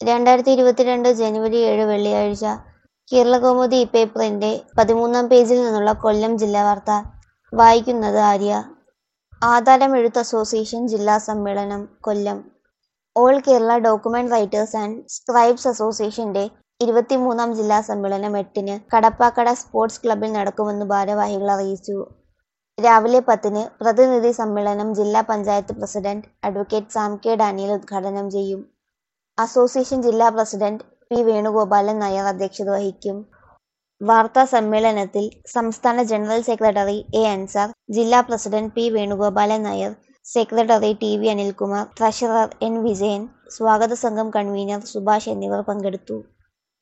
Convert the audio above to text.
രണ്ടായിരത്തി ഇരുപത്തിരണ്ട് ജനുവരി ഏഴ് വെള്ളിയാഴ്ച കേരളകൗമുദി പേപ്പറിന്റെ പതിമൂന്നാം പേജിൽ നിന്നുള്ള കൊല്ലം ജില്ലാ വാർത്ത വായിക്കുന്നത് ആര്യ ആധാരം എഴുത്ത് അസോസിയേഷൻ ജില്ലാ സമ്മേളനം Kollam all Kerala document writers and scribes അസോസിയേഷന്റെ ഇരുപത്തിമൂന്നാം ജില്ലാ സമ്മേളനം എട്ടിന് കടപ്പാക്കട സ്പോർട്സ് ക്ലബ്ബിൽ നടക്കുമെന്ന് ഭാരവാഹികൾ അറിയിച്ചു രാവിലെ പത്തിന് പ്രതിനിധി സമ്മേളനം ജില്ലാ panchayat president advocate Sam K Daniel ഉദ്ഘാടനം ചെയ്യും അസോസിയേഷൻ ജില്ലാ പ്രസിഡന്റ് പി വേണുഗോപാലൻ നായർ അധ്യക്ഷത വഹിക്കും വാർത്താ സമ്മേളനത്തിൽ സംസ്ഥാന ജനറൽ സെക്രട്ടറി എ അൻസാർ ജില്ലാ president P Venugopalan Nair secretary T V Anilkumar treasurer N Vijayan സ്വാഗത സംഘം കൺവീനർ സുഭാഷ് എന്നിവർ പങ്കെടുത്തു